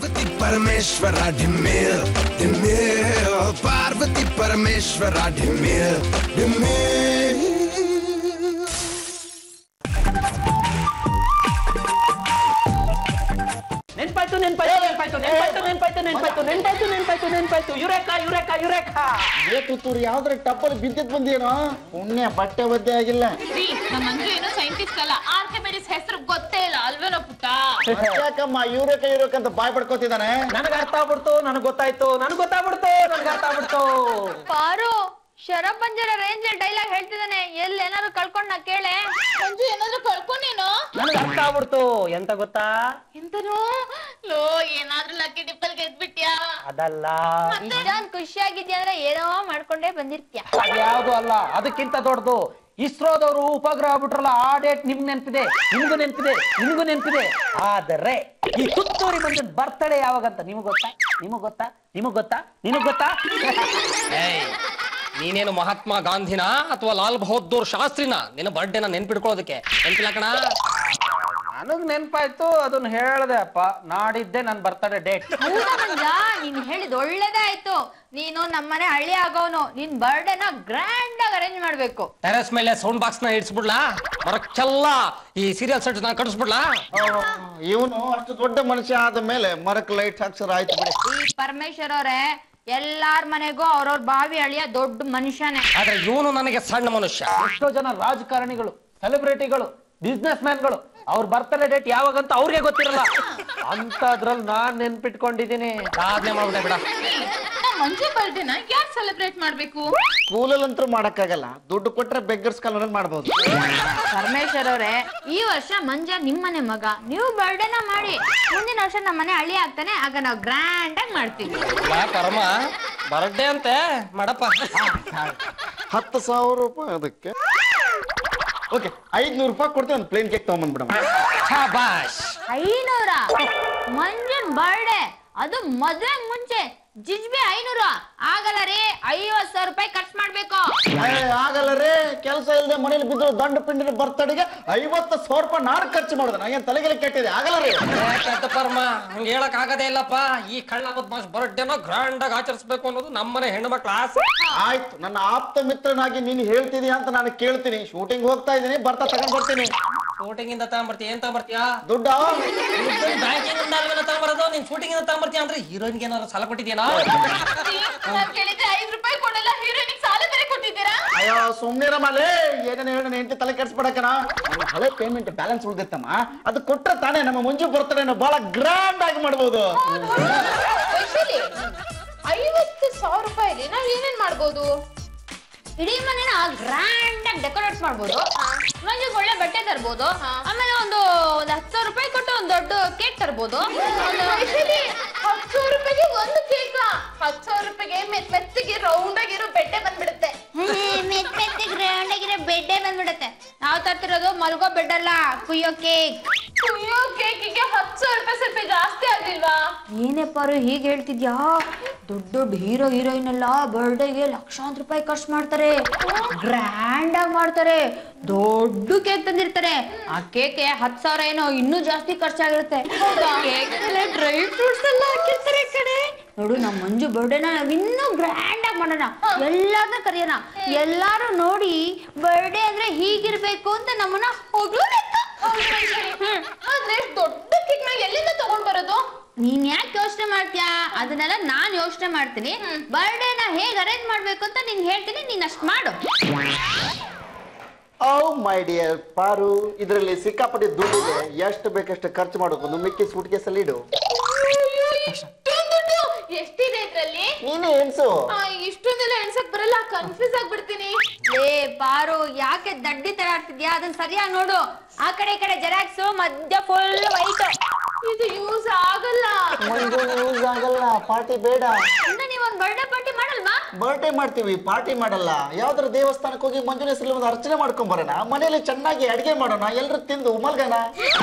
ಪಾರ್ವತಿ ಪರಮೇಶ್ವರ ಡಿಮ್ಮಿಲ್ ಡಿಮ್ಮಿಲ್ ಪಾರ್ವತಿ ಪರಮೇಶ್ವರ ಡಿಮ್ಮಿಲ್ ಡಿಮ್ಮಿಲ್ ನೆನ್ಪಾಯ್ತು ನೆನ್ಪಾಯ್ತು ನೆನ್ಪಾಯ್ತು ನೆನ್ಪಾಯ್ತು ನೆನ್ಪಾಯ್ತು ನೆನ್ಪಾಯ್ತು ನೆನ್ಪಾಯ್ತು ನೆನ್ಪಾಯ್ತು ನೆನ್ಪಾಯ್ತು ಯುರೇಕ ಯುರೇಕ ಯುರೇಕ ಏಕುತ್ತೂರು ಯಾವ್ದ್ರ ಟಪ್ಪಲ್ಲಿ ಬಿದ್ದಿದ್ ಬಂದೇನೋ ಪುಣ್ಯ ಬಟ್ಟೆ ಒದ್ದೆ ಆಗಿಲ್ಲ ರೀ ನಮ್ಮ ಮಂಜು ಏನೋ ಸೈಂಟಿಸ್ಟ್ ಅಲ್ಲ ಆರ್ಕಿಮಿಡಿಸ್ ಹೆಸರು ಗೊತ್ತೇ ಇಲ್ಲ ಅಲ್ವೇನೋ ಪುಟ್ಟ ಯಾಕಮ್ಮ ಇವ್ರಕ ಇವ್ರಕ ಅಂತ ಬಾಯ್ ಪಡ್ಕೋತಿದ್ದಾನೆ ನನಗೆ ಅರ್ಥ ಆಗ್ಬಿಡ್ತು ನನಗೆ ಗೊತ್ತಾಯ್ತು ನನಗೆ ಗೊತ್ತಾಗ್ಬಿಡ್ತು ನನಗೆ ಅರ್ಥ ಆಗ್ಬಿಡ್ತು ಪಾರು ಶರಪಂಜರ ರೇಂಜ್ ಡೈಲಾಗ್ ಹೇಳ್ತಿದ್ದಾನೆ ಎಲ್ಲಿ ಏನಾದ್ರು ಕಳ್ಕೊಂಡ್ ನಾ ಕೇಳೆ ಮಂಜು ಏನಾದ್ರು ಕಳ್ಕೊಂಡೇನೋ ನನಗೆ ಅರ್ಥ ಆಗ್ಬಿಡ್ತು ಎಂತ ಗೊತ್ತಾ ಎಂತನೋ ಲೋ ಏನಾದ್ರೂ ಲಕ್ಕಿ ಡಿಪ್ಪಲ್ ಗೆದ್ಬಿಟ್ಯಾ ಅದಲ್ಲ ಇಷ್ಟೊಂದ್ ಖುಷಿಯಾಗಿದ್ಯಾ ಅಂದ್ರೆ ಏನೋ ಮಾಡ್ಕೊಂಡೇ ಬಂದಿರ್ತ್ಯ ಅದ್ಯಾವುದು ಅಲ್ಲ ಅದಕ್ಕಿಂತ ದೊಡ್ಡದು ಇಸ್ರೋದವರು ಉಪಗ್ರಹ ಬಿಟ್ರಲ್ಲ ಆ ಡೇಟ್ ನಿಮ್ಗೆ ನೆನ್ಪಿದೆ ನಿಮ್ಗೂ ನೆನ್ಪಿದೆ ನಿಮ್ಗೂ ನೆನ್ಪಿದೆ ಆದರೆ ಈ ಕುತ್ತೂರಿ ಮಂಜನ್ ಬರ್ತಡೇ ಯಾವಾಗಂತ ನಿಮಗ್ ಗೊತ್ತಾ ನಿಮಗ್ ಗೊತ್ತಾ ನಿಮಗ್ ಗೊತ್ತಾ ನಿಮಗ್ ಗೊತ್ತಾ ಏಯ್, ನೀನೇನು ಮಹಾತ್ಮ ಗಾಂಧಿನ ಅಥವಾ ಲಾಲ್ ಬಹದ್ದೂರ್ ಶಾಸ್ತ್ರಿನ ನಿನ್ನ ಬರ್ಡೇನ ನೆನ್ಪಿಡ್ಕೊಳ್ಳೋದಕ್ಕೆ ನೆನ್ಪಿಲ್ಲ ಕಣ ನನಗ್ ನೆನ್ಪಾಯ್ತು ಅದನ್ನ ಹೇಳ್ದೆ ಅಪ್ಪ ನಾಡಿದ್ದೆ ನನ್ ಬರ್ತಡೇ ಡೇಟ್ ಹೌದಾ ಮಂಜ ನೀನ್ ಹೇಳಿದ್ ಒಳ್ಳೇದೇ ಆಯ್ತು ನೀನು ನಮ್ಮನೆ ಹಳ್ಳಿ ಆಗೋನು ನಿನ್ ಬರ್ಡೇನ ಗ್ರ್ಯಾಂಡ್ ಆಗಿ ಅರೇಂಜ್ ಮಾಡ್ಬೇಕು ಟೆರೆಸ್ ಮೇಲೆ ಸೌಂಡ್ ಬಾಕ್ಸ್ ನ ಇಡ್ಸ್ಬಿಡ್ಲಾ ಮರಕ್ಕೆಲ್ಲ ಈ ಸೀರಿಯಲ್ ಸೆಟ್ ನ ಕಟ್ಸ್ಬಿಡ್ಲಾ ಇವನು ಅಷ್ಟು ದೊಡ್ಡ ಮನುಷ್ಯ ಆದ ಮೇಲೆ ಮರಕ್ ಲೈಟ್ ಹಾಕ್ಸರ ಆಯ್ತು ಬಿಡಿ ಈ ಪರಮೇಶ್ವರ್ ಅವರೇ ಎಲ್ಲಾರ್ ಮನೆಗೂ ಅವ್ರವ್ರ ಬಾವಿ ಅಳಿಯ ದೊಡ್ಡ ಮನುಷ್ಯನೇ ಆದ್ರೆ ಇವನು ನನಗೆ ಸಣ್ಣ ಮನುಷ್ಯ ಎಷ್ಟೋ ಜನ ರಾಜಕಾರಣಿಗಳು ಸೆಲೆಬ್ರಿಟಿಗಳು ಬಿಸ್ನೆಸ್ ಮ್ಯಾನ್ಗಳು ಅವ್ರ ಬರ್ತಡೇ ಡೇಟ್ ಯಾವಾಗಂತ ಅವ್ರಿಗೆ ಗೊತ್ತಿರಲ್ಲ ಅಂತದ್ರಲ್ಲಿ ನಾನ್ ನೆನ್ಪಿಟ್ಕೊಂಡಿದೀನಿ ಸಾಧನೆ ಮಾಡ್ಬಿಟ್ಟೆ ಬಿಡ ನಮ್ಮ ಮಂಜು ಬರ್ಡೇನ ಯಾಕೆ ಸೆಲೆಬ್ರೇಟ್ ಮಾಡ್ಬೇಕು ಸ್ಕೂಲಲ್ಲಂತೂ ಮಾಡಕ್ಕಾಗಲ್ಲ ದುಡ್ಡು ಕೊಟ್ರೆ ಬೆಗ್ಗರ್ಸ್ ಕಾಲೋನಲ್ಲಿ ಮಾಡ್ಬೋದು ಪರಮೇಶ್ವರ್ ಅವರೇ ಈ ವರ್ಷ ಮಂಜ ನಿಮ್ಮನೆ ಮಗ ನೀವು ಬರ್ಡೇನ ಮಾಡಿ ಮುಂದಿನ ವರ್ಷ ನಮ್ಮನೆ ಹಳ್ಳಿ ಆಗ್ತಾನೆ ಆಗ ನಾವು ಗ್ರ್ಯಾಂಡ್ ಆಗಿ ಮಾಡ್ತೀವಿ ಬಾ ಪರಮ ಬರ್ಡೇ ಅಂತೆ ಮಾಡಪ್ಪ ಹತ್ತು ಸಾವಿರ ರೂಪಾಯಿ ಅದಕ್ಕೆ ಓಕೆ ಐದ್ನೂರು ರೂಪಾಯಿ ಕೊಡ್ತೀನಿ ಒಂದು ಪ್ಲೇನ್ ಕೇಕ್ ತಗೊಂಬಂದ್ಬಿಡಮ್ಮ ಶಾಬಾಷ್ ಐನೂರ ಮಂಜನ್ ಬರ್ಡೇ ಅದು ಮದ್ವೆ ಮುಂಚೆ ಜಿಜ್ಬಿ ಐನೂರು ಆಗಲ್ಲ ರೀ ಐವತ್ ಸಾವಿರ ರೂಪಾಯಿ ಖರ್ಚು ಮಾಡ್ಬೇಕು ಏ, ಆಗಲ್ಲ ರೀ ಕೆಲಸ ಇಲ್ಲದೆ ಮನೇಲಿ ಬಿದ್ದು ದಂಡ ಪಿಂಡಿನ ಬರ್ತಡೆಗೆ ಐವತ್ತು ಸಾವಿರ ರೂಪಾಯಿ ನಾನು ಖರ್ಚು ಮಾಡಿದೆ ನನಗೇನು ತಲೆಗೆಲೆ ಕೆಟ್ಟಿದೆ ಆಗಲ್ಲ ರೀ ಕೆಟ್ಟ ಪರಮ ಹಂಗ ಹೇಳಕ್ ಆಗದೇ ಇಲ್ಲಪ್ಪ ಈ ಕಳ್ಳ ಬದ್ಮಾಶ್ ಬರ್ಡೇನ ಗ್ರ್ಯಾಂಡ್ ಆಗಿ ಆಚರಿಸ್ಬೇಕು ಅನ್ನೋದು ನಮ್ಮನೆ ಹೆಣ್ಣು ಮಕ್ಳ ಆಸೆ ಆಯ್ತು ನನ್ನ ಆಪ್ತ ಮಿತ್ರನಾಗಿ ನೀನು ಹೇಳ್ತಿದೀಯ ಅಂತ ನಾನು ಕೇಳ್ತೀನಿ ಶೂಟಿಂಗ್ ಹೋಗ್ತಾ ಇದ್ದೀನಿ ಬರ್ತಾ ತಗೊಂಡ್ ಬರ್ತೀನಿ ಶೂಟಿಂಗ್ ಇಂದ ತಗೊಂಬರ್ತೀಯ ಏನ್ ತಗೊಂಬರ್ತೀಯಾ ದುಡ್ಡ ಬ್ಯಾಂಕಿಂಗ್ ಇಂದ ಅಲ್ವೇನೋ ತಗೊಂಬರೋದು ನೀನ್ ಶೂಟಿಂಗ್ ಇಂದ ತಗೊಂಬರ್ತೀಯ ಅಂದ್ರೆ ಹೀರೋಯಿನ್ಗೆ ಏನಾದ್ರು ಸಾಲ ಕೊಟ್ಟಿದ್ಯೇನಾ ನಾನ್ ಕೇಳಿದ್ರೆ ಐದ್ ರೂಪಾಯಿ ಕೊಡಲ್ಲ ಹೀರೋಯಿನ್ ಸಾಲ ಬೇರೆ ಕೊಟ್ಟಿದ್ದೀರಾ ಅಯ್ಯೋ ಸುಮ್ನಿರ ಮಾಲೆ ಏನೇನು ಹೇಳ ಹೆಂಡತಿ ತಲೆ ಕೆಡ್ಸ್ಬಿಡಕನ ನನ್ನ ಹಳೆ ಪೇಮೆಂಟ್ ಬ್ಯಾಲೆನ್ಸ್ ಉಳ್ದಿತ್ತಮ್ಮ ಅದು ಕೊಟ್ರೆ ತಾನೇ ನಮ್ಮ ಮಂಜು ಬರ್ತಡೇನ ಬಹಳ ಗ್ರ್ಯಾಂಡ್ ಆಗಿ ಮಾಡ್ಬೋದು ವೈಶಾಲಿ ಐವತ್ತು ಸಾವಿರ ರೂಪಾಯಿಲಿ ನಾವ್ ಏನೇನ್ ಮಾಡ್ಬೋದು ಇಡೀ ಮನೆನ ಗ್ರ್ಯಾಂಡ್ ಆಗಿ ಡೆಕೋರೇಟ್ ಮಾಡ್ಬೋದು ಮಂಜುಗ್ ಒಳ್ಳೆ ಬಟ್ಟೆ ತರ್ಬೋದು ಆಮೇಲೆ ಒಂದು ಒಂದ್ ಹತ್ತು ಸಾವಿರ ರೂಪಾಯಿ ಕೊಟ್ಟು ಒಂದು ದೊಡ್ಡ ಕೇಕ್ ತರ್ಬೋದು ವೈಶಾಲಿ ಹತ್ತು ಸಾವಿರ ರೂಪಾಯಿಗೆ ಒಂದು ಕೇಕ ಹತ್ತು ಸಾವಿರ ರೂಪಾಯಿಗೆ ಮೆತ್ ಮೆತ್ತಗೆ ರೌಂಡ್ ಆಗಿರೋ ಬೆಡ್ಡೆ ಬಂದ್ಬಿಡುತ್ತೆ ಮೆತ್ ಮೆತ್ತಿಗೆ ಗ್ರ್ಯಾಂಡ್ ಆಗಿರೋ ಬೆಡ್ಡೇ ಬಂದ್ಬಿಡುತ್ತೆ ನಾವು ತರ್ತಿರೋದು ಮಲ್ಗೋ ಬೆಡ್ ಅಲ್ಲ ಕುಯ್ಯೋ ಕೇಕ್ ಅಯ್ಯೋ ಕೇಕಿಗೆ ಹತ್ತು ಸಾವಿರ ರೂಪಾಯಿ ಸ್ವಲ್ಪ ಜಾಸ್ತಿ ಆಗಿಲ್ವಾ ಏನೇ ಪಾರು ಹೀಗೆ ಹೇಳ್ತಿದ್ಯಾ ದೊಡ್ಡ ದೊಡ್ಡ ಹೀರೋ ಹೀರೋಯಿನ್ ಎಲ್ಲ ಬರ್ಡೇಗೆ ಲಕ್ಷಾಂತರ ರೂಪಾಯಿ ಖರ್ಚು ಮಾಡ್ತಾರೆ ಗ್ರ್ಯಾಂಡ್ ಆಗಿ ಮಾಡ್ತಾರೆ ದೊಡ್ಡ ಕೇಕ್ ತಂದಿರ್ತಾರೆ ಆ ಕೇಕ್ ಹತ್ತು ಸಾವಿರ ಏನೋ ಇನ್ನೂ ಜಾಸ್ತಿ ಖರ್ಚಾಗಿರುತ್ತೆ ಕೇಕ್ ಮೇಲೆ ಡ್ರೈ ಫ್ರೂಟ್ಸ್ ಎಲ್ಲ ಹಾಕಿರ್ತಾರೆ ಕಡೆ ನೋಡು ನಮ್ಮ ಮಂಜು ಬರ್ಡೇನ ನಾವ್ ಇನ್ನೂ ಗ್ರ್ಯಾಂಡ್ ಆಗಿ ಮಾಡೋಣ ಎಲ್ಲಾರನ್ನ ಕರೆಯೋಣ ಎಲ್ಲಾರು ನೋಡಿ ಬರ್ಡೇ ಅಂದ್ರೆ ಹೀಗಿರ್ಬೇಕು ಅಂತ ನಮ್ಮನ್ನ ಹೊಗಳಬೇಕು ಆದ್ರೆ ದೊಡ್ಡ ಕೇಕ್ ನ ಎಲ್ಲಿಂದ ತಗೊಂಡ್ ಬರೋದು ನೀನ್ ಯಾಕೆ ಯೋಚನೆ ಮಾಡ್ತೀಯಾ ಅದನ್ನೆಲ್ಲ ನಾನ್ ಯೋಚನೆ ಮಾಡ್ತೀನಿ ಬರ್ಡೇನ ಹೇಗ್ ಅರೇಂಜ್ ಮಾಡ್ಬೇಕು ಅಂತ ನೀನ್ ಹೇಳ್ತೀನಿ ನೀನ್ ಅಷ್ಟ್ ಮಾಡು ಓ ಮೈ ಡಿಯರ್ ಪಾರು ಇದರಲ್ಲಿ ಸಿಕ್ಕಾಪಟ್ಟೆ ದುಡ್ಡಿದೆ ಎಷ್ಟು ಬೇಕಷ್ಟು ಖರ್ಚು ಮಾಡೋದು ಮಿಕ್ಕಿ ಸೂಟ್ ಕೇಸಲ್ಲಿ ಇಡು ಅಯ್ಯೋ, ಇಷ್ಟೊಂದ್ ದುಡ್ಡು ಎಷ್ಟಿದೆ ಇದ್ರಲ್ಲಿ ನೀನೇ ಎಣ್ಸು ಆ, ಇಷ್ಟೊಂದೆಲ್ಲ ಎಣ್ಸಕ್ ಬರಲ್ಲ ಕನ್ಫ್ಯೂಸ್ ಆಗ್ಬಿಡ್ತೀನಿ ಲೇ ಪಾರು ಯಾಕೆ ದಡ್ಡಿ ತರ ಆಡ್ತಿದ್ಯಾ ಅದನ್ನ ಸರಿಯಾಗಿ ನೋಡು ಆ ಕಡೆ ಈ ಕಡೆ ಜೆರಾಕ್ಸ್ ಮಧ್ಯ ಫುಲ್ ವೈಟ್ ಇದು ಯೂಸ್ ಆಗಲ್ಲ ಮಂಜು ಯೂಸ್ ಆಗಲ್ಲ ಪಾರ್ಟಿ ಬೇಡ ಅಂದ್ರೆ ನೀವ್ ಒಂದ್ ಬರ್ಡೇ ಪಾರ್ಟಿ ಮಾಡಲ್ವಾ ಬರ್ಡೇ ಮಾಡ್ತೀವಿ ಪಾರ್ಟಿ ಮಾಡಲ್ಲ ಯಾವ್ದಾರ ದೇವಸ್ಥಾನಕ್ಕೆ ಹೋಗಿ ಮಂಜುನ ಹೆಸರಲ್ಲಿ ಒಂದು ಅರ್ಚನೆ ಮಾಡ್ಕೊಂಡ್ ಬರೋಣ ಮನೇಲಿ ಚೆನ್ನಾಗಿ ಅಡಿಗೆ ಮಾಡೋಣ ಎಲ್ರು ತಿಂದು ಮಲ್ಗನ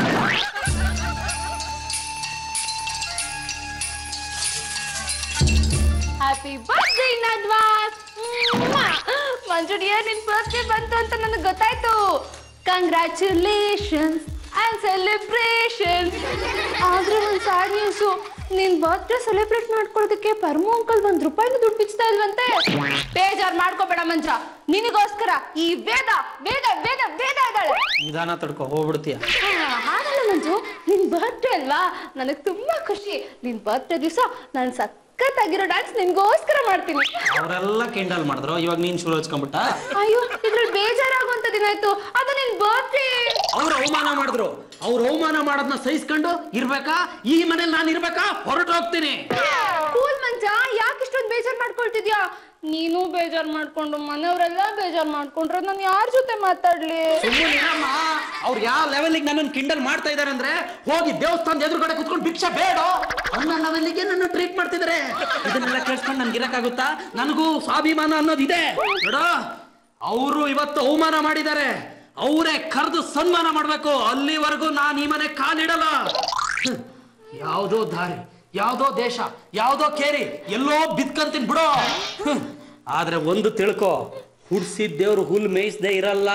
happy birthday in advance Manju dear ನಿನ್ ಬರ್ತ್ಡೇ ಬಂತು ಅಂತ ನನಗೆ ಗೊತ್ತಾಯ್ತು ಕಂಗ್ರ್ಯಾಚುಲೇಷನ್ಸ್ ಅಂಡ್ ಸೆಲೆಬ್ರೇಷನ್ ಆದ್ರೆ ಒಂದ್ ಸ್ಯಾಡ್ ನ್ಯೂಸು ನಿನ್ ಬರ್ತ್ಡೇ ಸೆಲೆಬ್ರೇಟ್ ಮಾಡ್ಕೊಳ್ಳೋದಕ್ಕೆ ಪರಮು ಅಂಕಲ್ ಒಂದ್ ರೂಪಾಯಿನೂ ದುಡ್ಡು ಬಿಚ್ತಾ ಇಲ್ವಂತೆ ಬೇಜಾರ್ ಮಾಡ್ಕೋಬೇಡ ಮಂಜ ನಿನಗೋಸ್ಕರ ಈ ವೇದ ವೇದ ವೇದ ವೇದ ಇದ್ದಾಳೆ ನಿಧಾನ ತಡ್ಕೊ ಹೋಗ್ಬಿಡ್ತೀಯ ಆ, ಹಾಗಲ್ಲ ಮಂಜು ನಿನ್ ಬರ್ತ್ಡೇ ಅಲ್ವಾ ನನಗ್ ತುಂಬಾ ಖುಷಿ ನಿನ್ ಬರ್ತ್ಡೇ ದಿವಸ ನಾನು ಸಖತ್ತಾಗಿರೋ ಡ್ಯಾನ್ಸ್ ನಿನ್ಗೋಸ್ಕರ ಮಾಡ್ತೀನಿ ಅವರೆಲ್ಲ ಕಿಂಡಲ್ ಮಾಡಿದ್ರು ಇವಾಗ ನೀನ್ ಶುರು ಹಚ್ಕೊಂಡ್ಬಿಟ್ಟ ಅಯ್ಯೋ ಇದ್ರಲ್ಲಿ ಬೇಜಾರಾಗುವಂತದೇನಾಯ್ತು ಅದು ನಿನ್ ಬರ್ತ್ಡೇ ಅವ್ರು ಅವಮಾನ ಮಾಡಿದ್ರು ಅವ್ರು ಅವಮಾನ ಮಾಡೋದನ್ನ ಸಹಿಸ್ಕೊಂಡು ಇರ್ಬೇಕಾ ಈ ಮನೇಲಿ ನಾನು ಇರ್ಬೇಕಾ ಹೊರಟು ಹೋಗ್ತೀನಿ ಕೂಲ್ ಮಂಜ ಯಾಕೆ ಇಷ್ಟೊಂದು ಬೇಜಾರ್ ಮಾಡ್ಕೊಳ್ತಿದ್ಯಾ ನೀನು ಬೇಜಾರ್ ಮಾಡ್ಕೊಂಡು ಮನೆಯವರೆಲ್ಲ ಬೇಜಾರ್ ಮಾಡ್ಕೊಂಡ್ರೆ ನಾನು ಯಾರ ಜೊತೆ ಮಾತಾಡ್ಲಿ ಸುಮ್ಮನಿರಮ್ಮ ಅವ್ರು ಯಾವ ಲೆವೆಲ್ಗೆ ನನ್ನನ್ನು ಕಿಂಡಲ್ ಮಾಡ್ತಾ ಇದಾರೆ ಅಂದ್ರೆ ಹೋಗಿ ದೇವಸ್ಥಾನದ ಎದುರುಗಡೆ ಕುತ್ಕೊಂಡು ಭಿಕ್ಷೆ ಬೇಡ ಅನ್ನೋ ಲೆವೆಲ್ಗೆ ನನ್ನ ಟ್ರೀಟ್ ಮಾಡ್ತಿದ್ದಾರೆ ಇದನ್ನೆಲ್ಲ ಕೇಳಿಸ್ಕೊಂಡು ನನ್ಗೆ ಇರಕ್ಕಾಗುತ್ತಾ ನನಗೂ ಸ್ವಾಭಿಮಾನ ಅನ್ನೋದಿದೆ ನೋಡ ಅವರು ಇವತ್ತು ಅವಮಾನ ಮಾಡಿದ್ದಾರೆ ಅವರೇ ಕರೆದು ಸನ್ಮಾನ ಮಾಡ್ಬೇಕು ಅಲ್ಲಿವರೆಗೂ ನಾನು ಈ ಮನೆ ಕಾಲಿಡಲ್ಲ ಹ್ಮ್. ಯಾವ್ದೋ ದಾರಿ ಯಾವ್ದೋ ದೇಶ ಯಾವ್ದೋ ಕೇರಿ ಎಲ್ಲೋ ಬಿದ್ಕಂತೀನಿ ಬಿಡೋ ಹ್ಮ್. ಆದ್ರೆ ಒಂದು ತಿಳ್ಕೊ ಹುಡ್ಸಿದ ದೇವ್ರು ಹುಲ್ ಮೇಯಿಸ್ದೇ ಇರಲ್ಲ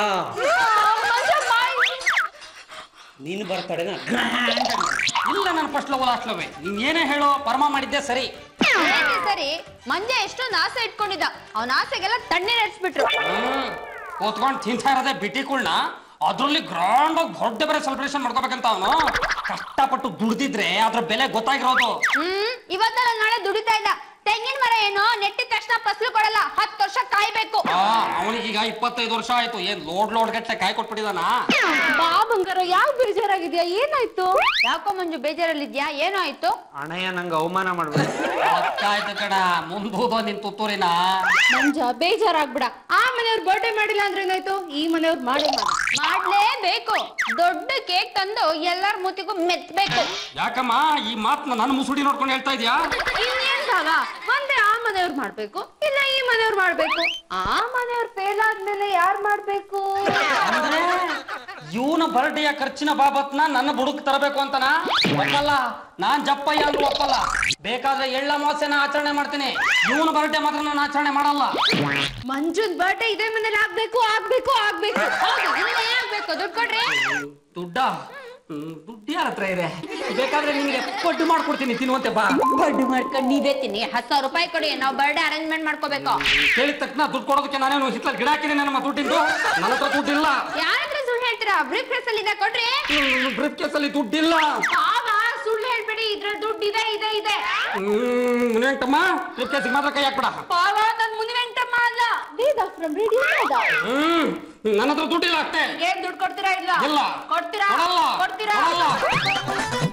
ನೀನು ಬರ್ತಾಡೆನ ಇಲ್ಲ ನಾನು ಫಸ್ಟ್ ಲವ್ ಲಾಸ್ಟ್ ಲವ್ ನೀನ್ ಏನೇ ಹೇಳೋ ಪರಮ ಮಾಡಿದ್ದೆ ಸರಿ ಏನ್ರಿ ಸರಿ ಮಂಜ ಎಷ್ಟೊಂದು ಆಸೆ ಇಟ್ಕೊಂಡಿದ್ದ ಅವನ ಆಸೆಗೆಲ್ಲ ತಣ್ಣೀರ್ ಹಚ್ಬಿಟ್ರು ಹ್ಮ್ ಕೂತ್ಕೊಂಡು ತಿಂತಾ ಇರೋದೇ ಬಿಟ್ಟಿಕುಳ್ನ ಅದ್ರಲ್ಲಿ ಗ್ರಾಂಡ್ ಆಗಿ ಬರ್ಡೇ ಬೇರೆ ಸೆಲೆಬ್ರೇಷನ್ ಮಾಡ್ಕೋಬೇಕಂತ ಅವನು ಕಷ್ಟಪಟ್ಟು ದುಡ್ದಿದ್ರೆ ಅದ್ರ ಬೆಲೆ ಗೊತ್ತಾಗಿರೋದು ಹ್ಮ್ ಇವತ್ತಲ್ಲ ನಾಳೆ ದುಡಿತಾ ಇದ್ದ ತೆಂಗಿನ ಮರ ಏನೋ ನೆಟ್ಟಿದ ತಕ್ಷಣ ಫಸಲು ಕೊಡಲ್ಲ ಹತ್ತು ವರ್ಷ ಕಾಯ್ಬೇಕು ಆ ಅವನಿಗೀಗ ಇಪ್ಪತ್ತೈದು ವರ್ಷ ಆಯ್ತು ಏನ್ ಲೋಡ್ ಲೋಡ್ ಗಟ್ಟಲೆ ಕಾಯಿ ಕೊಟ್ಬಿಟ್ಟಿದಾನ ಬಾ ಬಂಗಾರ ಯಾವ ಬೇಜಾರಾಗಿದ್ಯಾ ಏನಾಯ್ತು ಯಾಕೋ ಮಂಜು ಬೇಜಾರಲ್ಲಿದ್ಯಾ ಏನೋ ಆಯ್ತು ಅಣ್ಣಯ್ಯ ನಂಗೆ ಅವಮಾನ ಮಾಡ್ಬೇಕು ಗೊತ್ತಾಯ್ತು ಕಣ ಮುಂದೂದೋ ನಿನ್ ತುತ್ತೂರಿನ ಮಂಜ ಬೇಜಾರಾಗ್ಬಿಡ ಆ ಮನೆಯವ್ರ ಬರ್ಡೇ ಮಾಡಿಲ್ಲ ಅಂದ್ರೆ ಏನಾಯ್ತು ಈ ಮನೆಯವ್ರು ಮಾಡಿ ಮಾಡ್ಲೇಬೇಕು ದೊಡ್ಡ ಕೇಕ್ ತಂದು ಎಲ್ಲಾರ ಮೂತಿಗೂ ಮೆತ್ಬೇಕು ಯಾಕಮ್ಮ ಈ ಮಾತನ್ನ ನನ್ನ ಮುಸುಡಿ ನೋಡ್ಕೊಂಡು ಹೇಳ್ತಾ ಇದೀಯಾ ಇನ್ನೇನ್ ಭಾವ ಒಂದೇ ಆ ಮನೆಯವ್ರು ಮಾಡ್ಬೇಕು ಇಲ್ಲ ಈ ಮನೆಯವ್ರು ಮಾಡ್ಬೇಕು ಆ ಮನೆಯವ್ರು ಫೇಲ್ ಆದ್ಮೇಲೆ ಯಾರ್ ಮಾಡ್ಬೇಕು ಅಂದ್ರೆ ಇವನ ಬರ್ಡೇಯ ಖರ್ಚಿನ ಬಾಬತ್ನ ನನ್ನ ಬುಡುಕ್ ತರಬೇಕು ಅಂತನಾ ಒಪ್ಪಲ್ಲ ನಾನ್ ಜಪ್ಪಯ್ಯ ಅಂದ್ರೂ ಒಪ್ಪಲ್ಲ ಬೇಕಾದ್ರೆ ಎಳ್ಳ ಮೋಸೆನ ಆಚರಣೆ ಮಾಡ್ತೀನಿ ಇವನ ಬರ್ಡೇ ಮಾತ್ರ ನಾನು ಆಚರಣೆ ಮಾಡಲ್ಲ ಮಂಜುನ್ ಬರ್ಡೇ ಇದೇ ಮನೇಲಿ ಆಗ್ಬೇಕು ಆಗ್ಬೇಕು ಆಗ್ಬೇಕು ಹೌದು ಇನ್ನೇ ಆಗ್ಬೇಕು ದುಡ್ಡು ಕೊಡ್ರಿ ದುಡ್ಡ ಹ್ಮ್, ದುಡ್ಡು ಯಾರ ಹತ್ರ ಇದೆ ಬೇಕಾದ್ರೆ ನಿಮಗೆ ಪಡ್ಡು ಮಾಡ್ಕೊಡ್ತೀನಿ ತಿನ್ನುವಂತೆ ಬಾ ಬಡ್ಡು ಮಾಡ್ಕೊಂಡು ನೀವೇ ತಿನ್ನಿ ಹತ್ತು ಸಾವಿರ ರೂಪಾಯಿ ಕೊಡಿ ನಾವು ಬರ್ಡೇ ಅರೇಂಜ್ಮೆಂಟ್ ಮಾಡ್ಕೋಬೇಕು ಕೇಳಿದ ತಕ್ಷಣ ದುಡ್ಡು ಕೊಡೋದಕ್ಕೆ ನಾನೇನು ಹಿತ್ತಲ್ ಗಿಡ ಹಾಕಿದ್ದೀನಿ ನಮ್ಮ ದುಡ್ಡಿಂದು ನನ್ನ ಹತ್ರ ದುಡ್ಡಿಲ್ಲ ಯಾರ ಹತ್ರ ಸುಳ್ಳು ಹೇಳ್ತೀರಾ ಬ್ರೀಫ್ ಕೇಸ್ ಅಲ್ಲಿ ಇದೆ ಕೊಡ್ರಿ ಬ್ರೀಫ್ ಕೇಸಲ್ಲಿ ದುಡ್ಡಿಲ್ಲ ಆಗ ಸುಳ್ಳು ಹೇಳ್ಬೇಡಿ ಇದ್ರ ದುಡ್ಡು ಇದೆ ಇದೆ ಇದೆ ಹ್ಮ್ ಮುನಿವೆಂಕಟಮ್ಮ ಬ್ರೀಫ್ ಕೇಸಿಗೆ ಮಾತ್ರ ಕೈ ಹಾಕ್ಬಿಡ ಪಾವ ನನ್ ಮುನಿವೆಂಟಮ್ಮ ಅಲ್ಲ ವೇದ ಫ್ರಮ್ ರೇಡಿಯೋ ಹ್ಮ್ ನನ್ನ ಹತ್ರ ದುಡ್ಡಿಲ್ಲ ಅಷ್ಟೇ ಏನ್ ದುಡ್ಡು ಕೊಡ್ತೀರಾ ಇಲ್ಲ ಇಲ್ಲ ಕೊಡ್ತೀರಾ ಕೊಡಲ್ಲ ಕೊಡ್ತೀರಾ ಕೊಡಲ್ಲ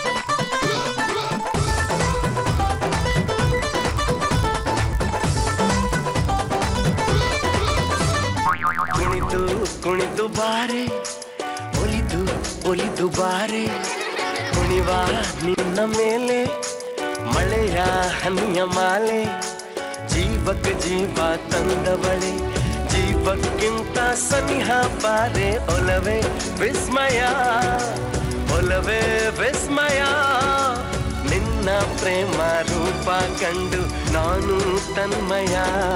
ಕುಣಿದು ಕುಣಿದು ಬಾರೆ ಒಲಿದು ಒಲಿದು ಬಾರೆ ಕುಣಿವ ನಿನ್ನ ಮೇಲೆ ಮಳೆಯ ಹನಿಯ ಮಾಲೆ ಜೀವಕ್ಕೆ ಜೀವ ತಂದವಳೆ ಜೀವಕ್ಕಿಂತ ಸನಿಹ ಬಾರೆ ಒಲವೇ ವಿಸ್ಮಯ ಒಲವೇ ವಿಸ್ಮಯ ನಿನ್ನ ಪ್ರೇಮ ರೂಪ ಕಂಡು ನಾನು ತನ್ಮಯ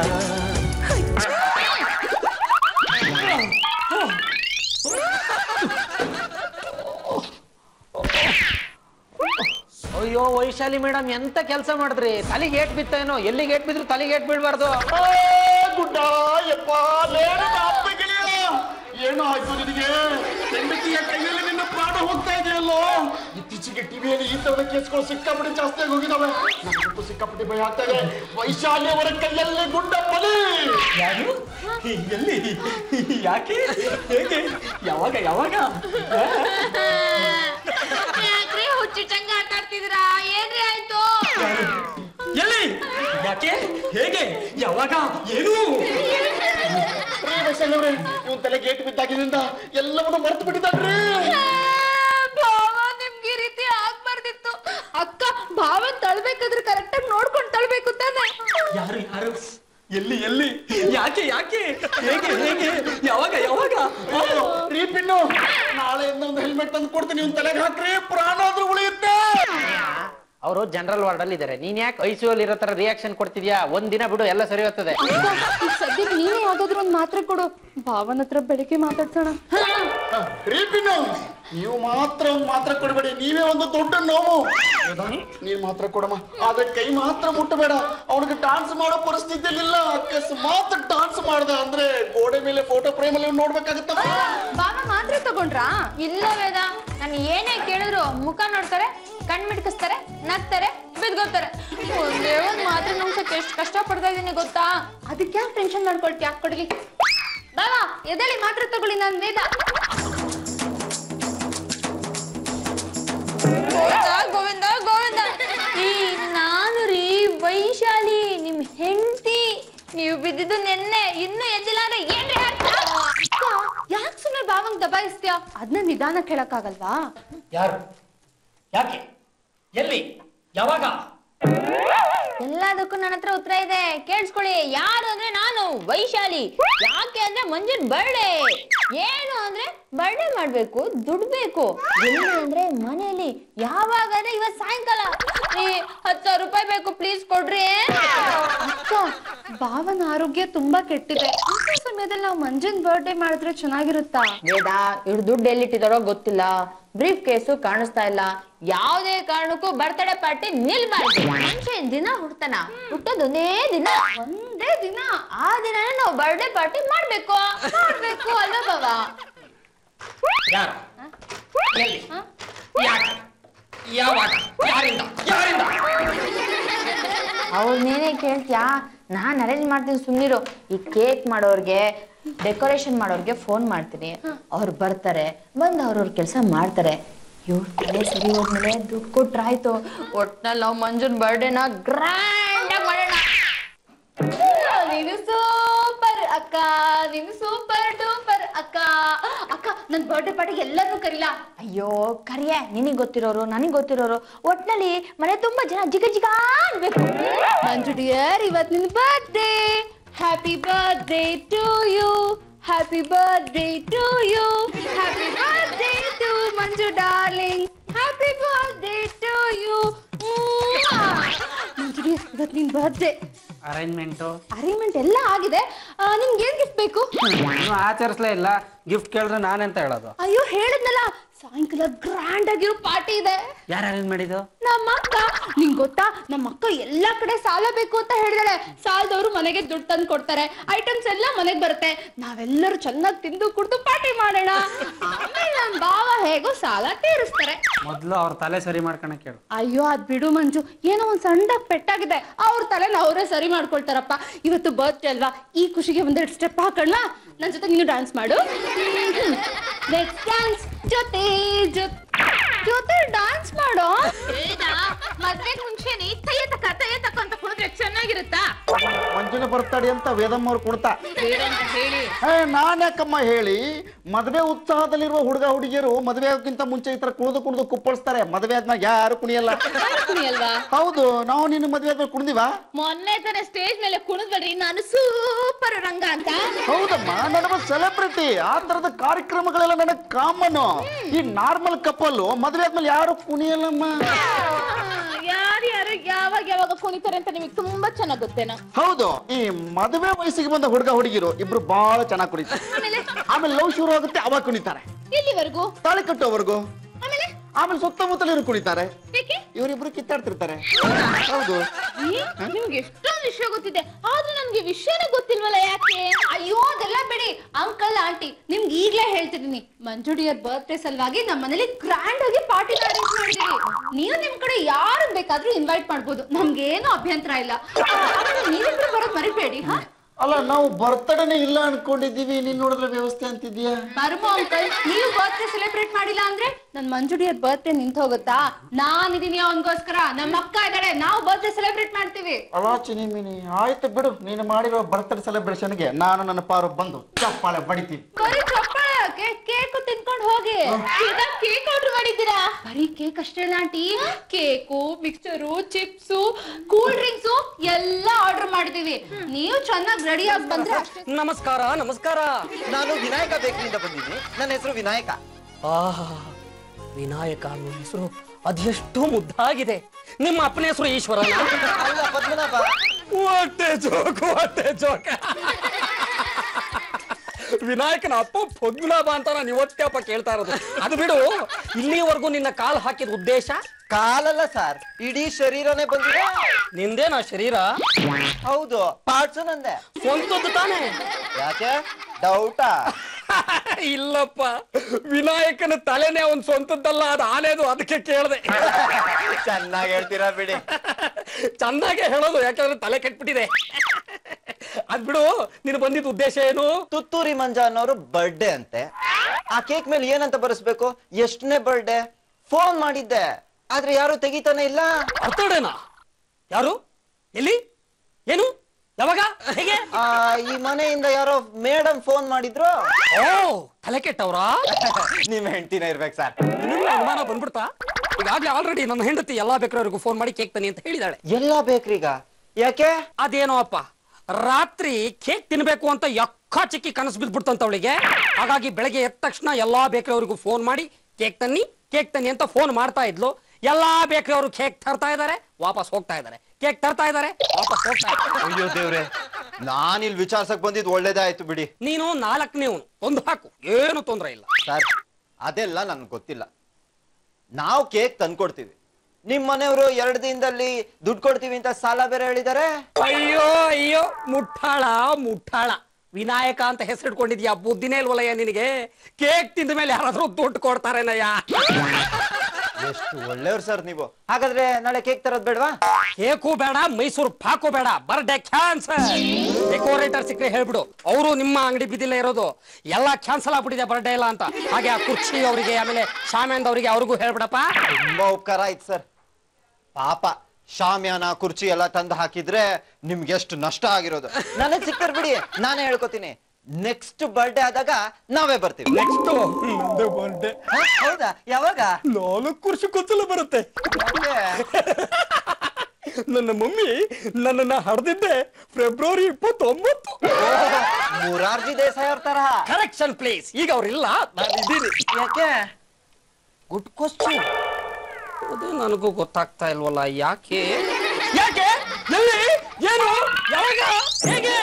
ಅಯ್ಯೋ ವೈಶಾಲಿ ಮೇಡಮ್ ಎಂತ ಕೆಲಸ ಮಾಡಿದ್ರಿ ತಲೆಗೆ ಏಟ್ ಬಿತ್ತೇನೋ ಎಲ್ಲಿಗೆ ಏಟ್ ಬಿದ್ರು ತಲೆಗೆ ಏಟ್ ಬೀಳ್ಬಾರ್ದು ಗುಡ್ಡ ಯಪ್ಪ ಲೇನು ಅಪ್ಪಗಿಳಿಯ ಏನು ಆಯ್ತು ನಿನಗೆ ಹೆಂಡತಿಯ ಕೈಯಲ್ಲಿ ನಿನ್ನ ಪ್ರಾಣ ಹೋಗ್ತಾ ಇದೆಯಲ್ಲೋ ಇತ್ತೀಚೆಗೆ ಟಿವಿಯಲ್ಲಿ ಈ ತರದ ಕೇಸ್ಗಳು ಸಿಕ್ಕಾಪಟ್ಟೆ ಜಾಸ್ತಿ ಆಗಿ ಹೋಗಿದಾವೆ ನನಗಂತೂ ಸಿಕ್ಕಾಪಟ್ಟೆ ಭಯ ಆಗ್ತಾ ಇದೆ ವೈಶಾಲಿ ಅವರ ಕೈಯಲ್ಲಿ ಗುಡ್ಡ ಬಲಿ ಯಾರು ಎಲ್ಲಿ ಯಾಕೆ ಹೇಗೆ ಯಾವಾಗ ಯಾವಾಗ ಯಾಕ್ರಿ ಹುಚ್ಚು ಚಂಗ ಆಟ ಆಡ್ತಿದ್ದೀರಾ ಏನ್ರಿ ಆಯ್ತು ಎಲ್ಲಿ ಯಾಕೆ ಹೇಗೆ ಯಾವಾಗ ಏನು ವೈಶಾಲಿ ಅವರೇ ಇವನ್ ತಲೆ ಗೇಟ್ ಬಿದ್ದಾಗಿನಿಂದ ಎಲ್ಲವನ್ನು ಮರ್ತು ಬಿಟ್ಟಿದ್ದಾನ್ರಿ ಭಾವ ನಿಮ್ಗೆ ಈ ರೀತಿ ಆಗ್ಬಾರ್ದಿತ್ತು ಅಕ್ಕ ಭಾವನ್ ತಳ್ಬೇಕಾದ್ರೆ ಕರೆಕ್ಟ್ ಆಗಿ ನೋಡ್ಕೊಂಡು ತಳ್ಬೇಕು ತಾನೆ ಯಾರು ಯಾರು ಎಲ್ಲಿ ಎಲ್ಲಿ ಯಾಕೆ ಯಾಕೆ ಹೇಗೆ ಹೇಗೆ ಯಾವಾಗ ಯಾವಾಗ ರೀ ಪಿನ್ನು ನಾಳೆಯಿಂದ ಒಂದು ಹೆಲ್ಮೆಟ್ ತಂದು ಕೊಡ್ತೀನಿ ಇವ್ನ ತಲೆಗೆ ಹಾಕ್ರಿ ಪ್ರಾಣ ಆದ್ರೂ ಉಳಿಯುತ್ತೆ ಅವರು ಜನರಲ್ ವಾರ್ಡ್ ಅಲ್ಲಿ ಇದಾರೆ ನೀನ್ ಯಾಕೆ ಐಸಿಯು ಅಲ್ಲಿ ಇರೋ ತರ ರಿಯಾಕ್ಷನ್ ಕೊಡ್ತಿದ್ಯಾ ಒಂದ್ ದಿನ ಬಿಡು ಎಲ್ಲ ಸರಿ ಹೋಗ್ತದೆ ಈಗ ಸದ್ಯಕ್ಕೆ ನೀನೇ ಯಾವ್ದಾದ್ರು ಒಂದ್ ಮಾತ್ರೆ ಕೊಡು ಭಾವನ ಹತ್ರ ಬೆಳಿಗ್ಗೆ ಮಾತಾಡ್ಸೋಣ ರೀಪಿನು ನೀವು ಮಾತ್ರ ಒಂದ್ ಮಾತ್ರ ಕೊಡಬೇಡಿ ನೀವೇ ಒಂದು ದೊಡ್ಡ ನೋವು ನೀನ್ ಮಾತ್ರ ಕೊಡಮ್ಮ ಆದ್ರೆ ಕೈ ಮಾತ್ರ ಮುಟ್ಟಬೇಡ ಅವನಿಗೆ ಡಾನ್ಸ್ ಮಾಡೋ ಪರಿಸ್ಥಿತಿಯಲ್ಲಿಲ್ಲ ಅಕಸ್ಮಾತ್ ಡಾನ್ಸ್ ಮಾಡ್ದ ಅಂದ್ರೆ ಗೋಡೆ ಮೇಲೆ ಫೋಟೋ ಫ್ರೇಮ್ ಅಲ್ಲಿ ನೋಡ್ಬೇಕಾಗತ್ತಮ್ಮ ಬಾಬಾ ಮಾತ್ರ ತಗೊಂಡ್ರಾ ಇಲ್ಲ ವೇದ ನಾನು ಏನೇ ಕೇಳಿದ್ರು ಮುಖ ನೋಡ್ತಾರೆ ಕಣ್ ಮಿಡ್ಕಿಸ್ತಾರೆ ನಗ್ತಾರೆ ಬಿದ್ಕೋತಾರೆ ಒಂದೇ ಒಂದ್ ಮಾತ್ರ ನುಂಗ್ಸಕ್ಕೆ ಎಷ್ಟು ಕಷ್ಟ ಪಡ್ತಾ ಇದೀನಿ ಗೊತ್ತಾ ಅದಕ್ಕೆ ಯಾಕೆ ಟೆನ್ಷನ್ ಮಾಡ್ಕೊಳ್ತೀಯ ಕೊಡ್ಲಿ ಬಾಬಾ ಎದಳಿ ಮಾತ್ರ ತಗೊಳ್ಳಿ ನಾನು ವೇದ ಗೋವಿಂದ ಗೋವಿಂದ ಗೋವಿಂದ ಈ ನಾನು ರೀ ವೈಶಾಲಿ ನಿಮ್ ಹೆಂಡತಿ ನೀವು ಬಿದ್ದಿದ್ದು ನೆನ್ನೆ ಇನ್ನೂ ಎದ್ದಿಲ್ಲ ಅಂದ್ರೆ ಏನ್ರಿ ಅರ್ಥ ಯಾಕೆ ಸುಮ್ಮನೆ ಬಾವಂಗ್ ದಬಾಯಿಸ್ತೀಯ ಅದನ್ನ ನಿಧಾನ ಕೇಳಕ್ಕಾಗಲ್ವಾ ಯಾರು ಯಾಕೆ ಎಲ್ಲಿ ಯಾವಾಗ ಎಲ್ಲದಕ್ಕೂ ನನ್ನ ಹತ್ರ ಉತ್ತರ ಇದೆ ಕೇಳಿಸ್ಕೊಳ್ಳಿ ಯಾರು ಅಂದ್ರೆ ನಾನು ವೈಶಾಲಿ ಯಾಕೆ ಅಂದ್ರೆ ಮಂಜುನ್ ಬರ್ಡೇ ಏನು ಅಂದ್ರೆ ಬರ್ಡೇ ಮಾಡ್ಬೇಕು ದುಡ್ಡು ಬೇಕು ಎಲ್ಲಿ ಅಂದ್ರೆ ಮನೆಯಲ್ಲಿ ಯಾವಾಗ ಅಂದ್ರೆ ಇವತ್ ಸಾಯಂಕಾಲ ಈ ಹತ್ತು ಸಾವಿರ ರೂಪಾಯಿ ಬೇಕು ಪ್ಲೀಸ್ ಕೊಡ್ರಿ ಅಕ್ಕ ಭಾವನ ಆರೋಗ್ಯ ತುಂಬಾ ಕೆಟ್ಟಿದೆ ಅಂತ ಸಮಯದಲ್ಲಿ ನಾವು ಮಂಜುನ್ ಬರ್ಡೇ ಮಾಡಿದ್ರೆ ಚೆನ್ನಾಗಿರುತ್ತಾ ವೇದ ಇವ್ರು ದುಡ್ಡು ಎಲ್ಲಿಟ್ಟಿದಾರೋ ಗೊತ್ತಿಲ್ಲ ಬ್ರೀಫ್ ಕೇಸು ಕಾಣಿಸ್ತಾ ಇಲ್ಲ ಯಾವುದೇ ಕಾರಣಕ್ಕೂ ಬರ್ತಡೇ ಪಾರ್ಟಿ ನಿಲ್ಬಾರ್ದು ಮನುಷ್ಯ ದಿನ ಹುಡ್ತಾನ ಹುಟ್ಟೋದೊಂದೇ ದಿನ ಒಂದೇ ದಿನ ಆ ದಿನ ನಾವು ಬರ್ಡೇ ಪಾರ್ಟಿ ಮಾಡ್ಬೇಕು ಮಾಡ್ಬೇಕು ಅಲ್ವಾ ಬಾಬಾ ಯಾರು ಎಲ್ಲಿ ಯಾಕೆ ಯಾವಾಗ ಯಾರಿಂದ ಯಾರಿಂದ ಅವ್ರನ್ನೇನೇ ಕೇಳ್ತ್ಯಾ ನಾನ್ ಅರೇಂಜ್ ಮಾಡ್ತೀನಿ ಸುಮ್ನಿರು ಈ ಕೇಕ್ ಮಾಡೋರ್ಗೆ ಡೆಕೋರೇಷನ್ ಮಾಡೋರ್ಗೆ ಫೋನ್ ಮಾಡ್ತೀನಿ ಅವ್ರು ಬರ್ತಾರೆ ಬಂದು ಅವ್ರವ್ರ ಕೆಲಸ ಮಾಡ್ತಾರೆ ಇವ್ರ ತಲೆ ಸರಿ ಹೋದ್ಮೇಲೆ ದುಡ್ಡು ಕೊಟ್ರಾಯ್ತು ಒಟ್ನಲ್ಲಿ ನಾವು ಮಂಜುನ್ ಬರ್ಡೇನ ಗ್ರ್ಯಾಂಡ್ ಆಗಿ ಮಾಡೋಣ ನೀನು ಸೂಪರ್ ಅಕ್ಕ ನೀನು ಸೂಪರ್ ಡೂಪರ್ ಅಕ್ಕ ಅಕ್ಕ ನನ್ ಬರ್ಡೇ ಪಾರ್ಟಿಗೆ ಎಲ್ಲರೂ ಕರಿಲ್ಲ ಅಯ್ಯೋ ಕರಿಯೆ ನಿನಗ್ ಗೊತ್ತಿರೋರು ನನಗ್ ಗೊತ್ತಿರೋರು ಒಟ್ನಲ್ಲಿ ಮನೆ ತುಂಬಾ ಜನ ಜಿಗ ಜಿಗ ಅನ್ಬೇಕು ಮಂಜು ಡಿಯರ್ ಇವತ್ ನಿನ್ birthday happy birthday to you happy birthday to you happy birthday to Manju darling happy birthday to you Manju dear, ಇವತ್ ನಿನ್ ಬರ್ಡೇ ಅರೇಂಜ್ಮೆಂಟು ಅರೇಂಜ್ಮೆಂಟ್ ಎಲ್ಲ ಆಗಿದೆ ಆ, ನಿಮ್ಗೆ ಏನ್ ಗಿಫ್ಟ್ ಬೇಕು ನೀವು ಆಚರಿಸ್ಲೇ ಇಲ್ಲ ಗಿಫ್ಟ್ ಕೇಳಿದ್ರೆ ನಾನೆಂತ ಹೇಳೋದು ಅಯ್ಯೋ ಹೇಳಿದ್ನಲ್ಲ ಸಾಯಂಕಾಲ ಗ್ರ್ಯಾಂಡ್ ಆಗಿರೋ ಪಾರ್ಟಿ ಇದೆ ಯಾರು ಅರೇಂಜ್ ಮಾಡಿದ್ದು ನಮ್ಮ ಅಕ್ಕ ನಿಂಗ್ ಗೊತ್ತಾ ನಮ್ಮ ಅಕ್ಕ ಎಲ್ಲಾ ಕಡೆ ಸಾಲ ಬೇಕು ಅಂತ ಹೇಳಿದಾಳೆ ಸಾಲದವರು ಮನೆಗೆ ದುಡ್ಡು ತಂದು ಕೊಡ್ತಾರೆ ಐಟಮ್ಸ್ ಎಲ್ಲ ಮನೆಗೆ ಬರುತ್ತೆ ನಾವೆಲ್ಲರೂ ಚೆನ್ನಾಗಿ ತಿಂದು ಕುಡ್ದು ಪಾರ್ಟಿ ಮಾಡೋಣ ಆಮೇಲೆ ನಮ್ ಬಾವ ಹೇಗೋ ಸಾಲ ತೀರಿಸ್ತಾರೆ ಮೊದಲು ಅವ್ರ ತಲೆ ಸರಿ ಮಾಡ್ಕೊಳಕ್ ಕೇಳು ಅಯ್ಯೋ ಅದ್ ಬಿಡು ಮಂಜು ಏನೋ ಒಂದ್ ಸಣ್ಣದಾಗ್ ಪೆಟ್ಟಾಗಿದೆ ಅವ್ರ ತಲೆನ ಅವರೇ ಸರಿ ಮಾಡ್ಕೊಳ್ತಾರಪ್ಪ ಇವತ್ತು ಬರ್ತ್ಡೇ ಅಲ್ವಾ ಈ ಖುಷಿಗೆ ಒಂದೆರಡು ಸ್ಟೆಪ್ ಹಾಕೋಣ ನನ್ ಜೊತೆ ನೀನು ಡಾನ್ಸ್ ಮಾಡು ನೆಕ್ಸ್ಟ್ ಡ್ಯಾನ್ಸ್ ಜೊತೆ ಜೊತೆ ಜೊತೆ ಡಾನ್ಸ್ ಮಾಡೋ ಮದ್ವೆ ಮುಂಚೆನೆ ತಯ್ಯ ತಕ್ಕ ತಯ್ಯ ತಕ್ಕ ಅಂತ ಕುಡಿದ್ರೆ ಚೆನ್ನಾಗಿರುತ್ತಾ ಮಂಜುನ ಬರ್ತಾಡಿ ಅಂತ ವೇದಮ್ಮ ಅವ್ರು ಕೊಡ್ತಾ ಬೇಡ ಅಂತ ಹೇಳಿ ಏ ನಾನ್ ಯಾಕಮ್ಮ ಹೇಳಿ ಮದುವೆ ಉತ್ಸಾಹದಲ್ಲಿರುವ ಹುಡುಗ ಹುಡುಗಿಯರು ಮದುವೆ ಆಗೋಕ್ಕಿಂತ ಮುಂಚೆ ಈ ತರ ಕುಣಿದು ಕುಣಿದು ಕುಪ್ಪಳಿಸ್ತಾರೆ ಮದುವೆ ಆದ್ಮೇಲೆ ಯಾರು ಕುಣಿಯಲ್ಲ ಅಲ್ವಾ ಹೌದು ನಾವು ನಿನ್ನ ಮದುವೆ ಆದ್ಮೇಲೆ ಕುಣಿದಿವಾ ಮೊನ್ನೆ ತಾನೇ ಸ್ಟೇಜ್ ಮೇಲೆ ಕುಣಿದ್ಬೇಡ್ರಿ ನಾನು ಸೂಪರ್ ರಂಗ ಅಂತ ಹೌದಮ್ಮ ನನಗೆ ಸೆಲೆಬ್ರಿಟಿ ಆ ತರದ ಕಾರ್ಯಕ್ರಮಗಳೆಲ್ಲ ನನಗೆ ಕಾಮನ್ ಈ ನಾರ್ಮಲ್ ಕಪಲ್ ಮದುವೆ ಆದ್ಮೇಲೆ ಯಾರು ಕುಣಿಯಲ್ಲಮ್ಮ ಯಾರು ಯಾರು ಯಾವಾಗ ಯಾವಾಗ ಕುಣಿತಾರೆ ಅಂತ ನಿಮಗೆ ತುಂಬಾ ಚೆನ್ನಾಗ್ ಗೊತ್ತೇನೋ ಹೌದು ಈ ಮದುವೆ ವಯಸ್ಸಿಗೆ ಬಂದ ಹುಡುಗ ಹುಡುಗಿರು ಇಬ್ರು ಬಹಳ ಚೆನ್ನಾಗಿ ಕುಣಿತಾರೆ ಆಮೇಲೆ ಲವ್ ಶುರು ಆಗುತ್ತೆ ಅವಾಗ ಕುಣಿತಾರೆ ಎಲ್ಲಿವರೆಗೂ ತಾಳಿ ಕಟ್ಟೋವರೆಗೂ ಆಮೇಲೆ ಆಮೇಲೆ ಸುತ್ತಮುತ್ತಲಿರು ಕುಣಿತಾರೆ ಏಕೆ ಇವರಿಬ್ರು ಕಿತ್ತಾಡ್ತಿರ್ತಾರೆ ಹೌದು ಈ, ನಿಮ್ಗೆ ಎಷ್ಟೊಂದು ವಿಷಯ ಗೊತ್ತಿದೆ ಆದ್ರೆ ನಮ್ಗೆ ವಿಷಯನೇ ಗೊತ್ತಿಲ್ವಲ್ಲ ಯಾಕೆ ಅಯ್ಯೋ ಅದೆಲ್ಲ ಬಿಡಿ ಅಂಕಲ್ ಆಂಟಿ ನಿಮ್ಗೆ ಈಗ್ಲೇ ಹೇಳ್ತಿದೀನಿ ಮಂಜುಡಿಯರ್ ಬರ್ತ್ಡೇ ಸಲುವಾಗಿ ನಮ್ಮ ಮನೇಲಿ ಗ್ರ್ಯಾಂಡ್ ಆಗಿ ಪಾರ್ಟಿ ಅರೇಂಜ್ ಮಾಡಿದೀವಿ ನೀವು ನಿಮ್ ಕಡೆ ಯಾರು ಬೇಕಾದ್ರೂ ಇನ್ವೈಟ್ ಮಾಡ್ಬೋದು ನಮ್ಗೇನು ಅಭ್ಯಂತರ ಇಲ್ಲ ಆಮೇಲೆ ನೀವಿಬ್ರು ಬರೋದ್ ಮರಿಬೇಡಿ ಹಾ ಅಲ್ಲ ನಾವು ಬರ್ತಡೇನೆ ಇಲ್ಲ ಅನ್ಕೊಂಡಿದೀವಿ ನೀನ್ ನೋಡಿದ್ರೆ ವ್ಯವಸ್ಥೆ ಅಂತಿದ್ಯಾ ಬರ್ಮೋ ಅಂಕಲ್ ನೀವು ಬರ್ತ್ಡೇ ಸೆಲೆಬ್ರೇಟ್ ಮಾಡಿಲ್ಲ ಅಂದ್ರೆ ನನ್ ಮಂಜುಡಿಯರ್ ಬರ್ತ್ಡೇ ನಿಂತ ಹೋಗುತ್ತಾ ನಾನಿದೀನಿ ಅವನಿಗೋಸ್ಕರ ನಮ್ಮ ಅಕ್ಕ ಇದ್ದಾಳೆ ನಾವು ಬರ್ತ್ಡೇ ಸೆಲೆಬ್ರೇಟ್ ಮಾಡ್ತೀವಿ ಅಲ್ಲ ಚಿನಿಮಿನಿ ಆಯ್ತು ಬಿಡು ನೀನು ಮಾಡಿರೋ ಬರ್ತ್ಡೇ ಸೆಲೆಬ್ರೇಷನ್ಗೆ ನಾನು ನನ್ನ ಪಾರು ಬಂದು ಚಪ್ಪಾಳೆ ಬಡಿತೀವಿ ಬರೀ ಚಪ್ಪಾಳೆ ಯಾಕೆ ಕೇಕು ತಿನ್ಕೊಂಡು ಹೋಗಿ ಕೇಕ್ ಆರ್ಡರ್ ಮಾಡಿದ್ದೀರಾ ಬರೀ ಕೇಕ್ ಅಷ್ಟೇ ಅಲ್ಲ aunty cake mixture chips cool drinks ಎಲ್ಲ ಆರ್ಡರ್ ಮಾಡಿದೀವಿ ನೀವು ಚೆನ್ನಾಗಿ ರೆಡಿ ಆಗಿ ಬಂದ್ರೆ ಅಷ್ಟೇ ನಮಸ್ಕಾರ ನಮಸ್ಕಾರ ನಾನು ವಿನಾಯಕ ಬೇಕರಿಯಿಂದ ಬಂದಿದ್ದೀನಿ ನನ್ನ ಹೆಸರು ವಿನಾಯಕ ಆಹಾ ವಿನಾಯಕ ಅನ್ನೋ ಹೆಸರು ಅದೆಷ್ಟು ಮುದ್ದಾಗಿದೆ ನಿಮ್ಮ ಅಪ್ಪನ ಹೆಸರು ಈಶ್ವರನ ಅಲ್ಲ ಪದ್ಮನಾಭ ಹೊಟ್ಟೆ ಜೋಕ್ ಹೊಟ್ಟೆ ಜೋಕ್ ವಿನಾಯಕನ ಅಪ್ಪ ಪದ್ಮನಾಭ ಅಂತ ನಾನು ಇವತ್ತೇ ಅಪ್ಪ ಕೇಳ್ತಾ ಇರೋದು ಅದು ಬಿಡು ಇಲ್ಲಿವರೆಗೂ ನಿನ್ನ ಕಾಲ್ ಹಾಕಿದ ಉದ್ದೇಶ ಕಾಲಲ್ಲ ಸರ್ ಇಡೀ ಶರೀರನೇ ಬಂದಿದೆ ನಿಂದೇನಾ ಶರೀರ ಹೌದು ಪಾರ್ಟ್ಸ್ ನಂದೆ ಸ್ವಂತದ್ದು ತಾನೇ ಯಾಕೆ ಡೌಟಾ ಇಲ್ಲಪ್ಪ ವಿನಾಯಕನ ತಲೆನೇ ಅವನ್ ಸ್ವಂತದ್ದಲ್ಲ ಅದು ಆನೆದು ಅದಕ್ಕೆ ಕೇಳ್ದೆ ಚೆನ್ನಾಗಿ ಹೇಳ್ತೀರಾ ಬಿಡಿ ಚೆನ್ನಾಗೆ ಹೇಳೋದು ಯಾಕಂದ್ರೆ ತಲೆ ಕೆಟ್ಬಿಟ್ಟಿದೆ ಅದ್ ಬಿಡು ನೀನು ಬಂದಿದ್ದ ಉದ್ದೇಶ ಏನು ತುತ್ತೂರಿ ಮಂಜ ಅನ್ನೋರು ಬರ್ಡೇ ಅಂತೆ ಆ ಕೇಕ್ ಮೇಲೆ ಏನಂತ ಬರೆಸ್ಬೇಕು ಎಷ್ಟನೇ ಬರ್ಡೇ ಫೋನ್ ಮಾಡಿದ್ದೆ ಆದ್ರೆ ಯಾರು ತೆಗಿತಾನೆ ಇಲ್ಲ ಬರ್ತಡೇನಾ ಯಾರು ಎಲ್ಲಿ ಏನು ಯಾವಾಗ ಹೇಗೆ ಆ, ಈ ಮನೆಯಿಂದ ಯಾರೋ ಮೇಡಮ್ ಫೋನ್ ಮಾಡಿದ್ರು ಓ ತಲೆ ಕೆಟ್ಟವ್ರಾ ನಿಮ್ ಹೆಂಡತಿನ ಇರ್ಬೇಕು ಸರ್ ನಿನಗೂ ಅನುಮಾನ ಬಂದ್ಬಿಡ್ತಾ ಈಗಾಗ್ಲೇ ಆಲ್ರೆಡಿ ನನ್ನ ಹೆಂಡತಿ ಎಲ್ಲಾ ಬೇಕಾದವ್ರಿಗೂ ಫೋನ್ ಮಾಡಿ ಕೇಕ್ ತನಿ ಅಂತ ಹೇಳಿದಾಳೆ ಎಲ್ಲಾ ಬೇಕ್ರೀಗ ಯಾಕೆ ಅದೇನೋ ಅಪ್ಪ ರಾತ್ರಿ ಕೇಕ್ ತಿನ್ಬೇಕು ಅಂತ ಯಕ್ಕ ಚಿಕ್ಕಿ ಕನಸು ಬಿದ್ಬಿಡ್ತಂತ ಅವಳಿಗೆ ಹಾಗಾಗಿ ಬೆಳಗ್ಗೆ ಎದ್ದ ತಕ್ಷಣ ಎಲ್ಲಾ ಬೇಕರಿಯವ್ರಿಗೂ ಫೋನ್ ಮಾಡಿ ಕೇಕ್ ತನ್ನಿ ಕೇಕ್ ತನ್ನಿ ಅಂತ ಫೋನ್ ಮಾಡ್ತಾ ಇದ್ಲು ಎಲ್ಲಾ ಬೇಕರಿಯವರು ಕೇಕ್ ತರ್ತಾ ಇದಾರೆ ವಾಪಸ್ ಹೋಗ್ತಾ ಇದಾರೆ ಕೇಕ್ ತರ್ತಾ ಇದಾರೆ ವಾಪಸ್ ಹೋಗ್ತಾ ಇದ್ದಾರೆ ಅಯ್ಯೋ ದೇವ್ರೆ ನಾನಿಲ್ ವಿಚಾರ್ಸಕ್ ಬಂದಿದ್ ಒಳ್ಳೇದೇ ಆಯ್ತು ಬಿಡಿ ನೀನು ನಾಲ್ಕನೇ ಒಂದು ಹಾಕು ಏನು ತೊಂದ್ರೆ ಇಲ್ಲ ಸರ್ ಅದೆಲ್ಲ ನನ್ಗೆ ಗೊತ್ತಿಲ್ಲ ನಾವು ಕೇಕ್ ತಂದ್ಕೊಡ್ತೀವಿ ನಿಮ್ ಮನೆಯವರು ಎರಡು ದಿನದಲ್ಲಿ ದುಡ್ಡು ಕೊಡ್ತೀವಿ ಅಂತ ಸಾಲ ಬೇರೆ ಹೇಳಿದಾರೆ ಅಯ್ಯೋ ಅಯ್ಯೋ ಮುಟ್ಟಾಳ ಮುಟ್ಟಾಳ ವಿನಾಯಕ ಅಂತ ಹೆಸರಿಟ್ಕೊಂಡಿದ್ಯಾ ಬುದ್ಧಿನೇ ಇಲ್ವಲ್ಲಯ್ಯ ನಿನಗೆ ಕೇಕ್ ತಿಂದ ಮೇಲೆ ಯಾರಾದ್ರೂ ದುಡ್ಡು ಕೊಡ್ತಾರೇನಯ್ಯ ಎಷ್ಟು ಒಳ್ಳೆಯವ್ರು ಸರ್ ನೀವು ಹಾಗಾದ್ರೆ ನಾಳೆ ಕೇಕ್ ತರೋದ್ ಬೇಡವಾ ಕೇಕು ಬೇಡ ಮೈಸೂರು ಪಾಕು ಬೇಡ ಬರ್ಡೇ ಕ್ಯಾನ್ಸಲ್ ಡೆಕೋರೇಟರ್ ಸಿಕ್ಕರೆ ಹೇಳ್ಬಿಡು ಅವರು ನಿಮ್ಮ ಅಂಗಡಿ ಬಿದ್ದಿಲ್ಲ ಇರೋದು ಎಲ್ಲ ಕ್ಯಾನ್ಸಲ್ ಆಗ್ಬಿಟ್ಟಿದೆ ಬರ್ಡೇ ಇಲ್ಲ ಅಂತ ಹಾಗೆ ಆ ಕುರ್ಚಿ ಅವರಿಗೆ ಆಮೇಲೆ ಶಾಮ್ಯಾಂದ್ ಅವರಿಗೆ ಅವ್ರಿಗೂ ಹೇಳ್ಬಿಡಪ್ಪ ತುಂಬಾ ಉಪಕಾರ ಆಯ್ತು ಸರ್ ಪಾಪ ಶಾಮ್ಯಾನ ಕುರ್ಚಿ ಎಲ್ಲ ತಂದು ಹಾಕಿದ್ರೆ ನಿಮ್ಗೆ ಎಷ್ಟು ನಷ್ಟ ಆಗಿರೋದು ನನಗ್ ಸಿಕ್ಕರ್ ಬಿಡಿ ನಾನೇ ಹೇಳ್ಕೊತೀನಿ ನೆಕ್ಸ್ಟ್ ಬರ್ಡೇ ಆದಾಗ ನಾವೇ ಬರ್ತೀವಿ ನೆಕ್ಸ್ಟ್ ಬರ್ಡೇ ಹ? ಹೌದಾ ಯಾವಾಗ ನಾಲ್ಕು ವರ್ಷ ಕೊತ್ತಲು ಬರುತ್ತೆ ಯಾಕೆ? ನನ್ನ ಮಮ್ಮಿ ನನ್ನನ್ನ ಹಡ್ದಿದ್ದೆ ಫೆಬ್ರವರಿ ಇಪ್ಪತ್ತೊಂಬತ್ತು ಓಹೋ, ಮುರಾರ್ಜಿ ದೇಸಾಯಿ ಅವ್ರ ತರಹ ಕರೆಕ್ಷನ್ ಪ್ಲೀಸ್ ಈಗ ಅವ್ರಿಲ್ಲ ನಾನು ಇದ್ದೀನಿ ಯಾಕೆ ಗುಡ್ ಕ್ವಶನ್ ಅದು ನನಗೂ ಗೊತ್ತಾಗ್ತಾ ಇಲ್ವಲ್ಲ ಯಾಕೆ ಯಾಕೆ ಎಲ್ಲಿ ಏನು ಯಾವಾಗ ಹೇಗೆ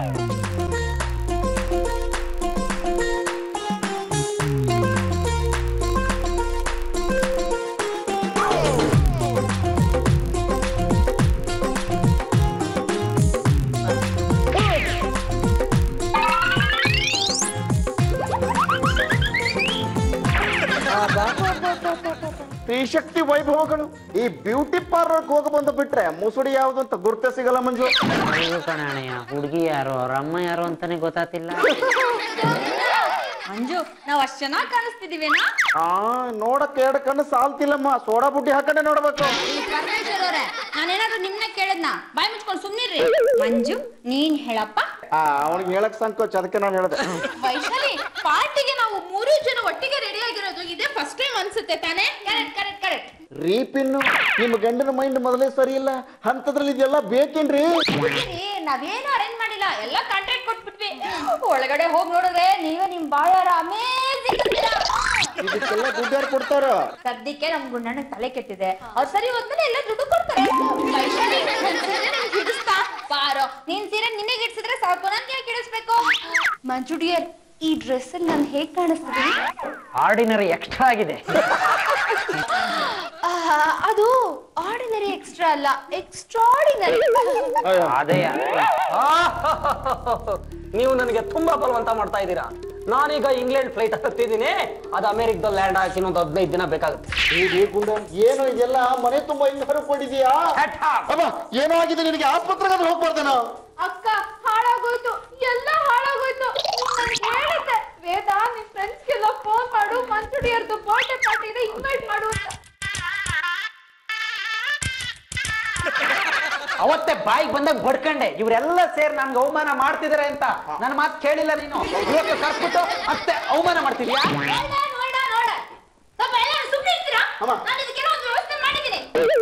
ಸ್ತ್ರೀಶಕ್ತಿ ವೈಭವಗಳು ಈ ಬ್ಯೂಟಿ ಪಾರ್ಲರ್ ಹೋಗಿ ಬಂದು ಬಿಟ್ರೆ ಮುಸುಡಿ ಯಾವ್ದು ಅಂತ ಗುರ್ತೆ ಸಿಗಲ್ಲ ಮಂಜು ಕಣಯ್ಯ ಹುಡುಗಿ ಯಾರು ಅವ್ರ ಅಮ್ಮ ಯಾರು ಅಂತಾನೆ ಗೊತ್ತಾತಿಲ್ಲ ಮಂಜು ನಾವ್ ಅಷ್ಟ್ ಚೆನ್ನಾಗ್ ಕಾಣಿಸ್ತಿದೀವೇನಾ ಆ ನೋಡಕ್ ಎರಡು ಕಣ್ಣು ಸಾಲ್ತಿಲ್ಲಮ್ಮ ಸೋಡಾ ಬುಡ್ಡಿ ಹಾಕಂಡೆ ನೋಡ್ಬೇಕು ಈ ಪರಮೇಶ್ವರ್ ಅವ್ರೆ ನಾನೇನಾದ್ರೂ ನಿಮ್ನ ಕೇಳದ್ನ ಬಾಯ್ ಮುಚ್ಕೊಂಡ್ ಸುಮ್ನಿರ್ರಿ ಮಂಜು ನೀನ್ ಹೇಳಪ್ಪ ಆ ಅವನಿಗೆ ಹೇಳಕ್ ಸಂಕೋಚ ಅದಕ್ಕೆ ನಾನು ಹೇಳ್ದೆ ವೈಶಾಲಿ ಪಾರ್ಟಿಗೆ ನಾವು ಮೂರು ಜನ ಒಟ್ಟಿಗೆ ರೆಡಿ ಆಗಿರೋದು ಇದೇ ಫಸ್ಟ್ ಟೈಮ್ ಅನ್ಸುತ್ತೆ ತಾನೇ ಕರೆಕ್ಟ್ ಕರೆಕ್ಟ್ ಕರೆಕ್ಟ್ ರೀಪಿನ್ನು ನಿಮ್ಮ ಗಂಡನ ಮೈಂಡ್ ಮೊದಲೇ ಸರಿ ಇಲ್ಲ ಅಂತದ್ರಲ್ಲಿ ಇದೆಲ್ಲ ಬೇಕೇನ್ರಿ ನಾವೇನು ಅರೇಂಜ್ ಮಾಡಿಲ್ಲ ಎಲ್ಲ ಕಾಂಟ್ರಾಕ್ಟ್ ಕೊಟ್ಬಿಟ್ವಿ ಒಳಗಡೆ ಹೋಗಿ ನೋಡಿದ್ರೆ ನೀವೇ ನಿಮ್ ಬಾಯಾರ ಅಮೇಜಿಂಗ್ ಇದಕ್ಕೆಲ್ಲ ದುಡ್ಡು ಯಾರು ಕೊಡ್ತಾರ ಸದ್ಯಕ್ಕೆ ನಮ್ ಗುಂಡಣ್ಣ ತಲೆ ಕೆಟ್ಟಿದೆ ಅವ್ರು ಸರಿ ಹೋದ್ಮೇಲೆ ಎಲ್ಲ ದುಡ್ಡು ಕೊಡ್ತಾರೆ ವೈಶಾಲಿ ನನ್ ಸೀರೆ ನಿನ್ಗ್ ಹಿಡಿಸ್ತಾ ಬಾರೋ ನಿನ್ ಸೀರೆ ನಿನಗೆ ಹಿಡಿಸಿದ್ರೆ ಸಾಕು ನನ್ ಯಾಕೆ ಹಿಡಿಸ್ಬೇಕು ಮಂಜು ಡಿಯರ್ ಈ ಡ್ರೆಸ್ ಅಲ್ಲಿ ನಾನು ಹೇಗ್ ಕಾಣಿಸ್ತೀನಿ ಆರ್ಡಿನರಿ ಎಕ್ಸ್ಟ್ರಾ ಆಗಿದೆ ಅದು ಆರ್ಡಿನರಿ ಎಕ್ಸ್ಟ್ರಾ ಅಲ್ಲ ಎಕ್ಸ್ಟ್ರಾಡಿನರಿ ಅದೇಯ ನೀವು ನನಗೆ ತುಂಬಾ ಬಲವಂತ ಮಾಡ್ತಾ ಇದ್ದೀರಾ ನಾನೀಗ ಇಂಗ್ಲೆಂಡ್ ಫ್ಲೈಟ್ ಹತ್ತಿದ್ದೀನಿ ಅದು ಅಮೆರಿಕದಲ್ಲಿ ಲ್ಯಾಂಡ್ ಹಾಕಿ ಇನ್ನೊಂದು ಹದಿನೈದು ದಿನ ಬೇಕಾಗುತ್ತೆ ಏನು ಇದೆಲ್ಲ ಮನೆ ತುಂಬಾ ಹಿಂಗ್ ಹರಕೊಂಡಿದೀಯಾ Shut up. ಅಮ್ಮ ಏನೋ ಆಗಿದೆ ನಿನಗೆ ಆಸ್ಪತ್ರೆಗೆ ಹೋಗ್ಬಾರ್ದೇನೋ ಅಕ್ಕ ಹಾಳಾಗೋಯ್ತು ಎಲ್ಲ ಹಾಳಾಗೋಯ್ತು ನನ್ಗೆ ಹೇಳಿದ್ದೆ ವೇದ ನಿನ್ ಫ್ರೆಂಡ್ಸ್ಗೆಲ್ಲ ಫೋನ್ ಮಾಡು ಮಂಜು ಡಿಯರ್ದು ಬರ್ಡೇ ಪಾರ್ಟಿ ಇದೆ ಇನ್ವೈಟ್ ಮಾಡು ಅಂತ ಅವತ್ತೇ ಬಾಯಿಗೆ ಬಂದಾಗ ಬಡ್ಕಂಡೆ ಇವರೆಲ್ಲ ಸೇರಿ ನನ್ಗೆ ಅವಮಾನ ಮಾಡ್ತಿದಾರೆ ಅಂತ ನನ್ನ ಮಾತು ಕೇಳಿಲ್ಲ ನೀನು ಇವತ್ತು ಕರ್ಸ್ಬಿಟ್ಟು ಮತ್ತೆ ಅವಮಾನ ಮಾಡ್ತಿದ್ಯಾ ನೋಡ ನೋಡ ನೋಡ ಸ್ವಲ್ಪ ಎಲ್ಲ ಸುಮ್ಮನೆ ಇರ್ತೀರಾ ಅಮ್ಮ. ನಾನು ಇದಕ್ಕೆಲ್ಲ ಒಂದು ವ್ಯವಸ್ಥೆ ಮಾಡಿದ್ದೀನಿ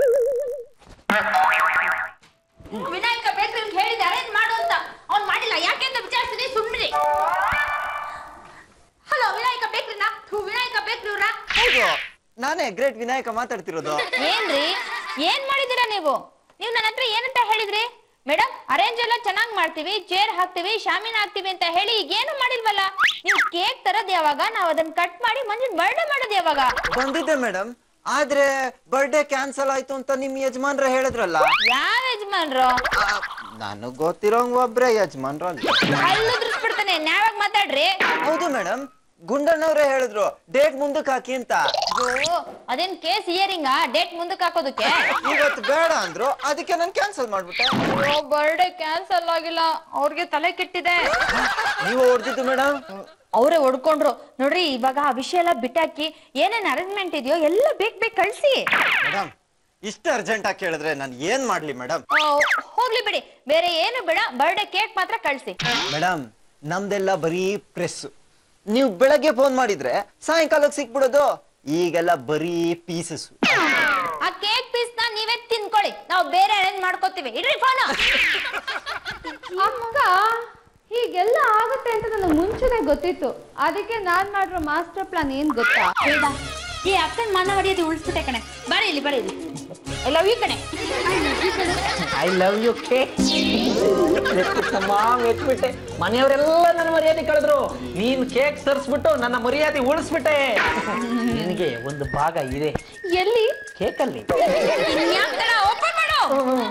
ವಿನಾಯಕ ಬೇಕ್ರಿ ಹೇಳಿದೆ ಅರೇಂಜ್ ಮಾಡು ಅಂತ ಅವ್ನ್ ಮಾಡಿಲ್ಲ ಯಾಕೆ ಅಂತ ವಿಚಾರಿಸಿದ್ರೆ ಸುಮ್ಮನೆ ಹಲೋ ವಿನಾಯಕ ಬೇಕ್ರಿನಾ ಥೂ ವಿನಾಯಕ ಬೇಕ್ರಿ ಅವ್ರ ಹೌದು ನಾನೇ ಗ್ರೇಟ್ ವಿನಾಯಕ ಮಾತಾಡ್ತಿರೋದು ಏನ್ರಿ ಏನ್ ಮಾಡಿದೀರಾ ನೀವು ನೀವು ನನ್ನ ಹತ್ರ ಏನಂತ ಹೇಳಿದ್ರಿ ಮೇಡಮ್ ಅರೇಂಜ್ ಎಲ್ಲ ಚೆನ್ನಾಗ್ ಮಾಡ್ತೀವಿ ಚೇರ್ ಹಾಕ್ತಿವಿ ಶಾಮಿನ ಹಾಕ್ತಿವಿ ಅಂತ ಹೇಳಿ ಈಗ ಏನು ಮಾಡಿಲ್ವಲ್ಲ ನೀವು ಕೇಕ್ ತರದ್ ಯಾವಾಗ ನಾವ್ ಅದನ್ನ ಕಟ್ ಮಾಡಿ ಮಂಜುನ್ ಬರ್ಡೇ ಮಾಡೋದ್ ಯಾವಾಗ ಬಂದಿದ್ದೆ ಮೇಡಮ್ ಆದ್ರೆ ಬರ್ಡೇ ಕ್ಯಾನ್ಸಲ್ ಆಯ್ತು ಅಂತ ನಿಮ್ ಯಜಮಾನ್ರ ಹೇಳಿದ್ರಲ್ಲ ಯಾವ ಯಜಮಾನ್ರು ನನಗ್ ಗೊತ್ತಿರೋಂಗ್ ಒಬ್ರೇ ಯಜಮಾನ್ರಲ್ಲ ಅಲ್ಲುದ್ರಿಸ್ಬಿಡ್ತಾನೆ ನ್ಯಾವಾಗ ಮಾತಾಡ್ರಿ ಹೌದು ಮೇಡಮ್ ಗುಂಡಣ್ಣವ್ರೇ ಹೇಳಿದ್ರು ಡೇಟ್ ಮುಂದಕ್ಕೆ ಹಾಕಿ ಅಂತ ಅಯ್ಯೋ, ಅದೇನ್ ಕೇಸ್ ಇಯರಿಂಗ ಡೇಟ್ ಮುಂದಕ್ಕೆ ಹಾಕೋದಕ್ಕೆ ಇವತ್ತು ಬೇಡ ಅಂದ್ರು ಅದಕ್ಕೆ ನಾನು ಕ್ಯಾನ್ಸಲ್ ಮಾಡ್ಬಿಟ್ಟೆ ಬರ್ಡೇ ಕ್ಯಾನ್ಸಲ್ ಆಗಿಲ್ಲ ಅವ್ರಿಗೆ ತಲೆ ಕೆಟ್ಟಿದೆ ನೀವು ಹೊಡ್ದಿದ್ದು ಮೇಡಮ್ ಅವರೇ ಹೊಡ್ಕೊಂಡ್ರು ನೋಡ್ರಿ ಇವಾಗ ಆ ವಿಷಯ ಎಲ್ಲ ಬಿಟ್ಟಾಕಿ ಏನೇನ್ ಅರೇಂಜ್ಮೆಂಟ್ ಇದೆಯೋ ಎಲ್ಲ ಬೇಕ್ ಬೇಕ್ ಕಳ್ಸಿ ಮೇಡಮ್ ಇಷ್ಟ ಅರ್ಜೆಂಟ್ ಆಗಿ ಕೇಳಿದ್ರೆ ನಾನು ಏನ್ ಮಾಡ್ಲಿ ಮೇಡಮ್ ಆ, ಹೋಗ್ಲಿ ಬಿಡಿ ಬೇರೆ ಏನು ಬೇಡ ಬರ್ಡೇ ಕೇಕ್ ಮಾತ್ರ ಕಳ್ಸಿ ಮೇಡಮ್ ನಮ್ದೆಲ್ಲ ಬರೀ ಪ್ರೆಸ್ ನೀವು ಬೆಳಗ್ಗೆ ಫೋನ್ ಮಾಡಿದ್ರೆ ಸಾಯಂಕಾಲಕ್ಕೆ ಸಿಕ್ಬಿಡೋದು ಈಗೆಲ್ಲ ಬರೀ ಪೀಸಸ್ ಆ ಕೇಕ್ ಪೀಸ್ ನ ನೀವೇ ತಿನ್ಕೊಳ್ಳಿ ನಾವು ಬೇರೆ ಅರೇಂಜ್ ಮಾಡ್ಕೋತೀವಿ ಇಡ್ರಿ ಫೋನ್ ಅಕ್ಕ ಹೀಗೆಲ್ಲ ಆಗುತ್ತೆ ಅಂತ ನನಗೆ ಮುಂಚೆನೆ ಗೊತ್ತಿತ್ತು ಅದಕ್ಕೆ ನಾನ್ ಮಾಡಿರೋ ಮಾಸ್ಟರ್ ಪ್ಲಾನ್ ಏನ್ ಗೊತ್ತಾ ಬೇಡ ಈ ಅಕ್ಕನ ಮನ ಹೊಡೆಯೋದು ಉಳಿಸ್ಬಿಟ್ಟೆ ಕಣೆ ಬರೀ ಇಲ್ಲಿ ಬರೀ ಇಲ್ಲಿ ಐ ಲವ್ ಯು ಕಣೆ ಐ ಲವ್ ಯು ಕೇಕ್ ಮೆಚ್ಬಿಟ್ಟೆ ಮನೆಯವರೆಲ್ಲ ನನ್ನ ಮರ್ಯಾದೆ ಕಳೆದ್ರು ನೀನ್ ಕೇಕ್ ತರಿಸ್ಬಿಟ್ಟು ನನ್ನ ಮರ್ಯಾದೆ ಉಳಿಸ್ಬಿಟ್ಟೆ ನಿನಗೆ ಒಂದು ಭಾಗ ಇದೆ ಎಲ್ಲಿ ಕೇಕಲ್ಲಿ ಇನ್ಯಾಕಣ ಓಪನ್ ಮಾಡು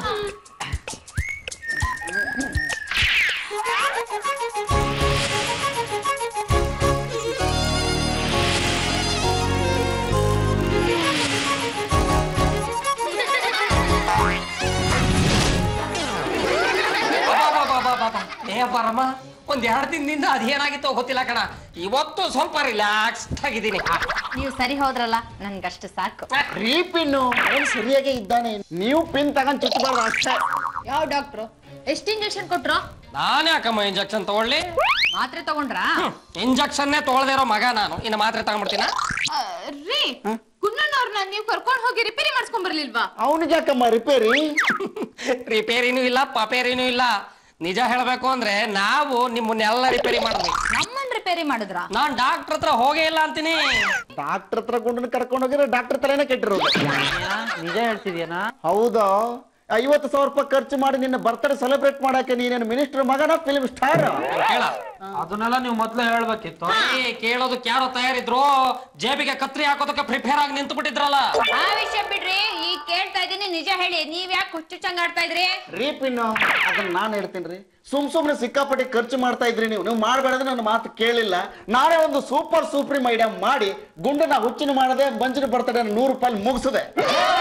ಏ ಪರಮ ಒಂದ್ ಎರಡು ದಿನದಿಂದ ಅದೇನಾಗಿತ್ತೋ ಗೊತ್ತಿಲ್ಲ ಕಣ ಇವತ್ತು ಸ್ವಲ್ಪ ರಿಲ್ಯಾಕ್ಸ್ಡ್ ಆಗಿದ್ದೀನಿ ನೀವು ಸರಿ ಹೋದ್ರಲ್ಲ ನನ್ಗಷ್ಟು ಸಾಕು ರೀ ಪಿನ್ನು ಅವನು ಸರಿಯಾಗೇ ಇದ್ದಾನೆ ನೀವು ಪಿನ್ ತಗೊಂಡ್ ಚುಚ್ಚಬಾರ್ದು ಅಷ್ಟೇ ಯಾವ ಡಾಕ್ಟ್ರು ಎಷ್ಟು ಇಂಜೆಕ್ಷನ್ ಕೊಟ್ರು ನಾನು ಯಾಕಮ್ಮ ಇಂಜೆಕ್ಷನ್ ತಗೊಳ್ಳಿ ಮಾತ್ರೆ ತಗೊಂಡ್ರಾ ಇಂಜೆಕ್ಷನ್ನೇ ತೊಗೊಳ್ದೇ ಇರೋ ಮಗ ನಾನು ಇನ್ನು ಮಾತ್ರೆ ತಗೊಂಡ್ಬಿಡ್ತೀನ ರೀ ಕುನ್ನಣ್ಣವ್ರನ್ನ ನೀವು ಕರ್ಕೊಂಡು ಹೋಗಿ ರಿಪೇರಿ ಮಾಡಿಸ್ಕೊಂಡ್ ಬರ್ಲಿಲ್ವಾ ಅವನಿಗೆ ಯಾಕಮ್ಮ ರಿಪೇರಿ ರಿಪೇರಿನೂ ಇಲ್ಲ ಪಪೇರಿನೂ ಇಲ್ಲ ನಿಜ ಹೇಳ್ಬೇಕು ಅಂದ್ರೆ ನಾವು ನಿಮ್ಮನ್ನೆಲ್ಲ ರಿಪೇರಿ ಮಾಡಿದ್ವಿ ನಮ್ಮನ್ ರಿಪೇರಿ ಮಾಡಿದ್ರ ನಾನ್ ಡಾಕ್ಟರ್ ಹತ್ರ ಹೋಗೇ ಇಲ್ಲ ಅಂತೀನಿ ಡಾಕ್ಟರ್ ಹತ್ರ ಗುಂಡನ ಕರ್ಕೊಂಡು ಹೋಗಿರೋ ಡಾಕ್ಟರ್ ತಲೆನೇ ಕೆಟ್ಟಿರೋದು ನಿಜ ಹೇಳ್ತಿದ್ಯಾನಾ ಹೌದಾ ಐವತ್ತು ಸಾವಿರ ರೂಪಾಯಿ ಖರ್ಚು ಮಾಡಿ ನಿನ್ನ ಬರ್ತ್ಡೇ ಸೆಲೆಬ್ರೇಟ್ ಮಾಡಕ್ಕೆ ನೀನೇನು ಮಿನಿಸ್ಟರ್ ಮಗನ ಫಿಲ್ಮ್ ಸ್ಟಾರ್ ಹೇಳ ಅದನ್ನೆಲ್ಲ ನೀವು ಮೊದ್ಲು ಹೇಳ್ಬೇಕಿತ್ತು ಏ, ಕೇಳೋದಕ್ಕೆ ಯಾರೋ ತಯಾರಿದ್ರು ಜೇಬಿಗೆ ಕತ್ರಿ ಹಾಕೋದಕ್ಕೆ ಪ್ರಿಪೇರ್ ಆಗಿ ನಿಂತು ಬಿಟ್ಟಿದ್ರಲ್ಲ ಆ ವಿಷಯ ಬಿಡ್ರಿ ಈಗ ಕೇಳ್ತಾ ಇದೀನಿ ನಿಜ ಹೇಳಿ ನೀವ್ ಯಾಕೆ ಹುಚ್ಚುಚ್ಚಂಗ್ ಆಡ್ತಾ ಇದ್ರಿ ರೀ ಪಿನ್ನು ಅದನ್ನ ನಾನು ಹೇಳ್ತೀನಿ ರೀ ಸುಮ್ ಸುಮ್ನೆ ಸಿಕ್ಕಾಪಟ್ಟೆ ಖರ್ಚು ಮಾಡ್ತಾ ಇದ್ರಿ ನೀವು ನೀವು ಮಾಡಬೇಡದ್ರೆ ನನ್ನ ಮಾತು ಕೇಳಿಲ್ಲ ನಾನೇ ಒಂದು ಸೂಪರ್ ಸೂಪ್ರೀಮ್ ಐಡಿಯಾ ಮಾಡಿ ಗುಂಡನ ಹುಚ್ಚಿನ ಮಾಡದೆ ಬಂಜಿನ ಬರ್ತಡೆ ನೂರು ರೂಪಾಯಿ ಮುಗಿಸದೆ